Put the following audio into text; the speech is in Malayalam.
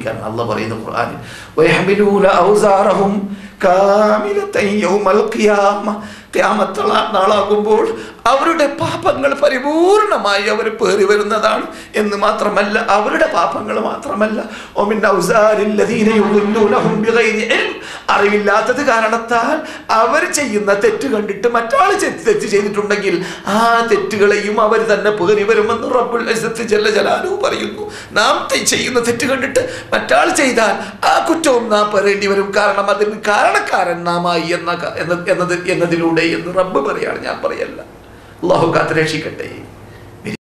കാരണം അല്ല പറയുന്നു ഖുർആനിൽ വയഹ്മിലൂന ഔസാറഹും കാമിലത്തൻ യൗമൽ ഖിയാമ ഖിയാമത്ത് നാളാകുമ്പോൾ അവരുടെ പാപങ്ങൾ പരിപൂർണമായി അവർ പേറി വരുന്നതാണ് എന്ന് മാത്രമല്ല അവരുടെ പാപങ്ങൾ മാത്രമല്ല ഒമിൻ ഔസാരിൽ ലദീന യുളില്ലൂനഹും ബിഗൈരി ഇൽം. അറിവില്ലാത്തത് കാരണത്താൽ അവർ ചെയ്യുന്ന തെറ്റ് കണ്ടിട്ട് മറ്റാൾ തെറ്റ് തെറ്റ് ചെയ്തിട്ടുണ്ടെങ്കിൽ ആ തെറ്റുകളെയും അവർ തന്നെ പേറി വരുമെന്ന് റബ്ബുൽ ഇസ്സത്ത് ജല്ല ജലാലു പറയുന്നു നാം തെ- ചെയ്യുന്ന തെറ്റ് കണ്ടിട്ട് മറ്റാൾ ചെയ്താൽ ആ കുറ്റവും നാം പറയേണ്ടി വരും കാരണം അതിന് കാരണക്കാരൻ നാമായി എന്ന ക- എന്ന- എന്നത് എന്നതിലൂടെ എന്ന് റബ്ബ് പറയാണ് ഞാൻ പറയല്ല അള്ളാഹു കാത്ത് രക്ഷിക്കട്ടെ